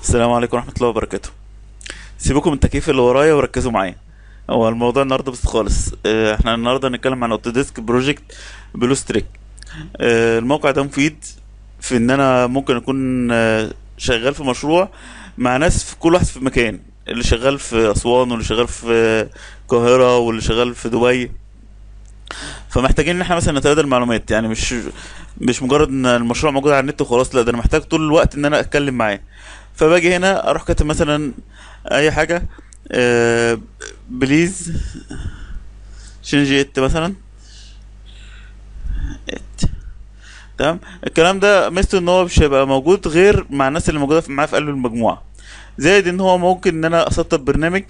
السلام عليكم ورحمة الله وبركاته سيبكم من التكييف اللي ورايا وركزوا معايا هو الموضوع النهارده بس خالص آه، احنا النهارده هنتكلم عن اوتوديسك بروجكت بلو ستريك آه، الموقع ده مفيد في ان انا ممكن اكون آه، شغال في مشروع مع ناس في كل واحد في مكان اللي شغال في اسوان واللي شغال في القاهرة واللي شغال في دبي فمحتاجين ان احنا مثلا نتبادل معلومات يعني مش مش مجرد ان المشروع موجود على النت وخلاص لا ده انا محتاج طول الوقت ان انا اتكلم معاه فباجي هنا اروح كاتب مثلا اي حاجه آه بليز شنج ات مثلا ات تمام الكلام ده ميزته ان هو مش هيبقى موجود غير مع الناس اللي موجوده في- معاه في قلب المجموعه زائد ان هو ممكن ان انا اسطب برنامج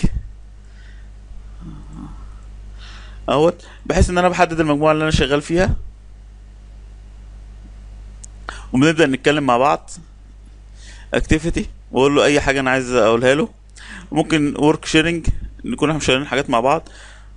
اهوت بحيث ان انا بحدد المجموعه اللي انا شغال فيها وبنبدا نتكلم مع بعض اكتيفيتي واقول له اي حاجه انا عايز اقولها له ممكن ورك شيرنج نكون احنا شغالين حاجات مع بعض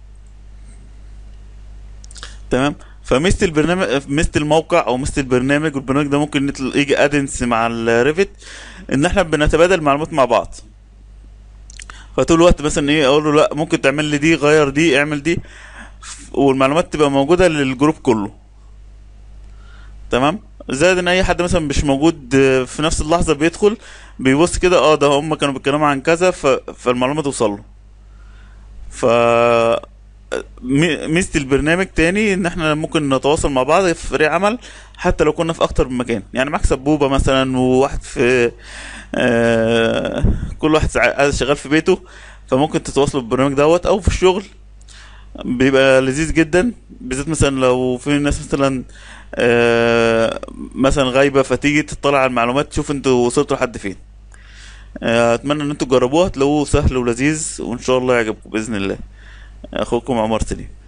تمام فميزه البرنامج ميزه الموقع او ميزه البرنامج والبرنامج ده ممكن نطل... يجي ادنس مع الريفت ان احنا بنتبادل معلومات مع بعض فطول الوقت مثلا ايه اقول له لا ممكن تعمل لي دي غير دي اعمل دي والمعلومات تبقى موجوده للجروب كله تمام زائد ان اي حد مثلا مش موجود آه، في نفس اللحظه بيدخل بيبص كده اه ده هم كانوا بيتكلموا عن كذا ف... فالمعلومه توصل له ف مي- ميزه البرنامج تاني ان احنا ممكن نتواصل مع بعض في فريق عمل حتى لو كنا في اكتر من مكان يعني معاك سبوبه مثلا وواحد في آه كل واحد سع- قاعد شغال في بيته فممكن تتواصلوا بالبرنامج دوت او في الشغل بيبقى لذيذ جدا بالذات مثلا لو في ناس مثلا آه مثلا غايبه فتيجي تطلع على المعلومات تشوف انتوا وصلتوا لحد فين آه، اتمنى ان انتوا تجربوها تلاقوه سهل ولذيذ وان شاء الله يعجبكم باذن الله اخوكم عمر سليم